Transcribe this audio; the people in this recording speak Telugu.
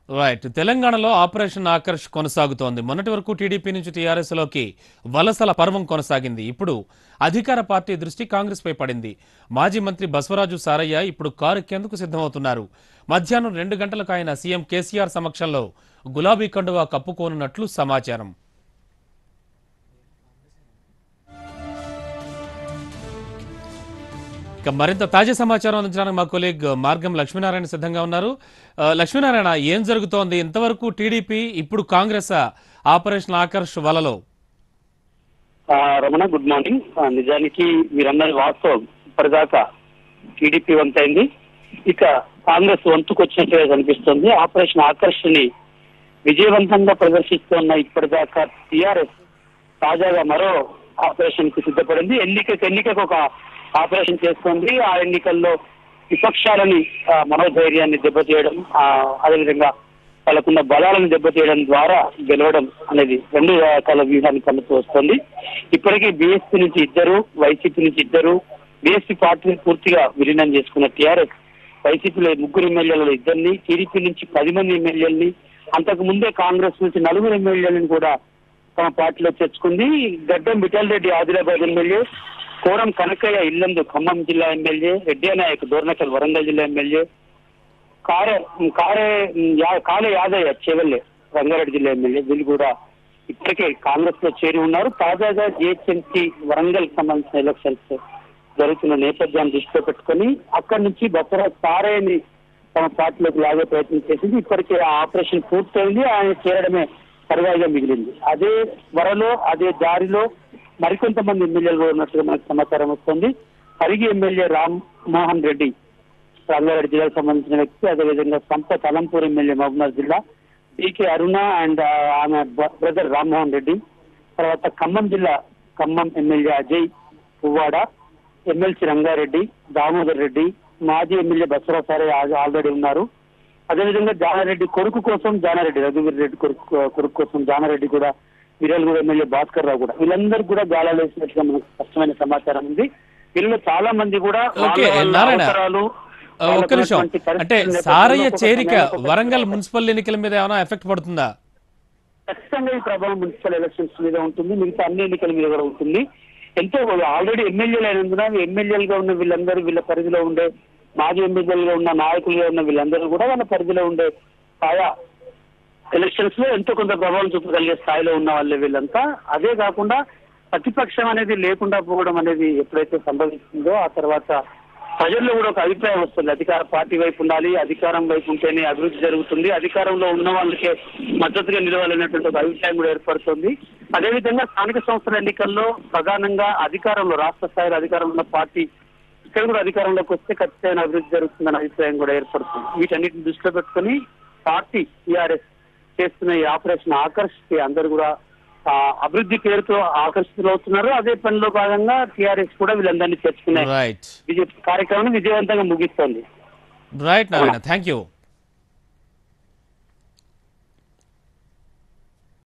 రైట్ తెలంగాణలో ఆపరేషన్ ఆకర్ష్ కొనసాగుతోంది మొన్నటి వరకు టీడీపీ నుంచి టీఆర్ఎస్ లోకి వలసల పర్వం కొనసాగింది ఇప్పుడు అధికార పార్టీ దృష్టి కాంగ్రెస్ పై పడింది మాజీ మంత్రి బసవరాజు సారయ్య ఇప్పుడు కారెక్కేందుకు సిద్ధమవుతున్నారు మధ్యాహ్నం రెండు గంటలకు ఆయన సీఎం కేసీఆర్ సమక్షంలో గులాబీ కండువా కప్పుకోనున్నట్లు సమాచారం ఇక మరింత తాజా సమాచారం అందించడానికి మా కొలీగ్ మార్గం లక్ష్మీనారాయణ సిద్ధంగా ఉన్నారు ఆ, లక్ష్మీనారాయణ ఏం జరుగుతోంది ఇంతవరకు టీడీపీ ఇప్పుడు కాంగ్రెస్ ఆపరేషన్ ఆకర్ష్ వలలో ఆ, రమణ గుడ్ మార్నింగ్ ఆ, నిజానికి మీరన్నది వాస్తవం ఇప్పటిదాకా టీడీపీ వంతైంది ఇక కాంగ్రెస్ వంతుకు వచ్చినట్టుగా కనిపిస్తుంది ఆపరేషన్ ఆకర్షణని విజయవంతంగా ప్రదర్శిస్తున్న ఇప్పటిదాకా టీఆర్ఎస్ తాజాగా మరో ఆపరేషన్ కి సిద్ధపడింది ఎన్నికకు ఎన్నికకు ఒక ఆపరేషన్ చేస్తుంది ఆ ఎన్నికల్లో విపక్షాలని ఆ, మనోధైర్యాన్ని దెబ్బతీయడం ఆ, అదేవిధంగా వాళ్ళకున్న బలాలను దెబ్బతీయడం ద్వారా గెలవడం అనేది రెండు రకాల వ్యూహాన్ని కలుపుతూ వస్తుంది ఇప్పటికీ బీఎస్పీ నుంచి ఇద్దరు వైసీపీ నుంచి ఇద్దరు బీఎస్పీ పార్టీని పూర్తిగా విలీనం చేసుకున్న టీఆర్ఎస్ వైసీపీలో ముగ్గురు ఎమ్మెల్యేలు ఇద్దరిని టీడీపీ నుంచి పది మంది ఎమ్మెల్యేలని అంతకు ముందే కాంగ్రెస్ నుంచి నలుగురు ఎమ్మెల్యేలను కూడా తమ పార్టీలో తెచ్చుకుంది గడ్డం విఠల్ రెడ్డి ఆదిలాబాద్ ఎమ్మెల్యే కోరం కనకయ్య ఇల్లందు ఖమ్మం జిల్లా ఎమ్మెల్యే రెడ్డి నాయక్ దోర్నకల్ వరంగల్ జిల్లా ఎమ్మెల్యే కారే కారే యా- కాలే యాదయ్య చెవెల్లె రంగారెడ్డి జిల్లా ఎమ్మెల్యే వీళ్ళు కూడా ఇప్పటికే కాంగ్రెస్ లో చేరి ఉన్నారు తాజాగా జిహెచ్ఎంసీ వరంగల్ సంబంధించిన ఎలక్షన్స్ జరుగుతున్న నేపథ్యాన్ని దృష్టిలో పెట్టుకొని అక్కడి నుంచి బసవరాజ్ సారేని తమ పార్టీలోకి లాగే ప్రయత్నం చేసింది ఇప్పటికే ఆ ఆపరేషన్ పూర్తయింది ఆయన చేరడమే సర్వాయిగా మిగిలింది అదే త్వరలో అదే దారిలో మరికొంతమంది ఎమ్మెల్యేలు కూడా ఉన్నట్టుగా మనకు సమాచారం వస్తుంది పరిగి ఎమ్మెల్యే రామ్ మోహన్ రెడ్డి రంగారెడ్డి జిల్లాకు సంబంధించిన వ్యక్తి అదేవిధంగా సంపత్ అలంపూర్ ఎమ్మెల్యే మహబూబ్నగర్ జిల్లా డికే అరుణ అండ్ ఆమె బ్రదర్ రామ్మోహన్ రెడ్డి తర్వాత ఖమ్మం జిల్లా ఖమ్మం ఎమ్మెల్యే అజయ్ పువ్వాడ ఎమ్మెల్సీ రంగారెడ్డి దామోదర్ రెడ్డి మాజీ ఎమ్మెల్యే బసవరావు సారే ఆల్రెడీ ఉన్నారు అదేవిధంగా జానారెడ్డి కొడుకు కోసం జానారెడ్డి రఘువీర్ రెడ్డి కొడుకు కొడుకు కోసం జానారెడ్డి కూడా వీరల్గూడ ఎమ్మెల్యే భాస్కర్ రావు కూడా వీళ్ళందరూ కూడా గాలాలు వేసినట్టుగా మనకు స్పష్టమైన సమాచారం ఉంది వీళ్ళలో చాలా మంది కూడా వాళ్ళ ఓకే, వాళ్ళ నారాయణ. అవసరాలు, ఆ, ఒక్క నిమిషం వాళ్ళకున్నటువంటి అంటే పరిస్థితుల సారయ్య నేపథ్యంలో చేరిక ఒక సమయంలో ఒక వరంగల్ మున్సిపల్ ఎన్నికల మీద ఏమైనా ఎఫెక్ట్ పడుతుందా ఖచ్చితంగా ఈ ప్రభావం మున్సిపల్ ఎలక్షన్స్ మీద ఉంటుంది మిగతా అన్ని ఎన్నికల మీద కూడా ఉంటుంది ఎంతో ఆల్రెడీ ఎమ్మెల్యేలు అయినందున ఎమ్మెల్యేలుగా ఉన్న వీళ్ళందరూ వీళ్ళ పరిధిలో ఉండే మాజీ ఎమ్మెల్యేలుగా ఉన్న నాయకులుగా ఉన్న వీళ్ళందరూ కూడా వాళ్ళ పరిధిలో ఉండే ఆయా ఎలక్షన్స్ లో ఎంతో కొంత ప్రభావం చూపగలిగే స్థాయిలో ఉన్న వాళ్ళే వీళ్ళంతా అదే కాకుండా ప్రతిపక్షం అనేది లేకుండా పోవడం అనేది ఎప్పుడైతే సంభవిస్తుందో ఆ తర్వాత ప్రజల్లో కూడా ఒక అభిప్రాయం వస్తుంది అధికార పార్టీ వైపు ఉండాలి అధికారం వైపు ఉంటేనే అభివృద్ధి జరుగుతుంది అధికారంలో ఉన్న వాళ్ళకే మద్దతుగా నిలవాలనేటువంటి ఒక అభిప్రాయం కూడా ఏర్పడుతుంది అదేవిధంగా స్థానిక సంస్థల ఎన్నికల్లో ప్రధానంగా అధికారంలో రాష్ట్ర స్థాయిలో అధికారంలో ఉన్న పార్టీ ఇక్కడ కూడా అధికారంలోకి వస్తే ఖచ్చితమైన అభివృద్ధి జరుగుతుందన్న అభిప్రాయం కూడా ఏర్పడుతుంది వీటన్నిటిని దృష్టిలో పెట్టుకుని పార్టీ టీఆర్ఎస్ చేస్తున్న ఈ ఆపరేషన్ ఆకర్షిస్తే అందరూ కూడా ఆ, అభివృద్ధి పేరుతో ఆకర్షితులవుతున్నారు అదే పనిలో భాగంగా టీఆర్ఎస్ కూడా వీళ్ళందరినీ చేర్చుకునే రైట్ విజయ కార్యక్రమాన్ని విజయవంతంగా ముగిస్తోంది రైట్ నారాయణ థ్యాంక్ యూ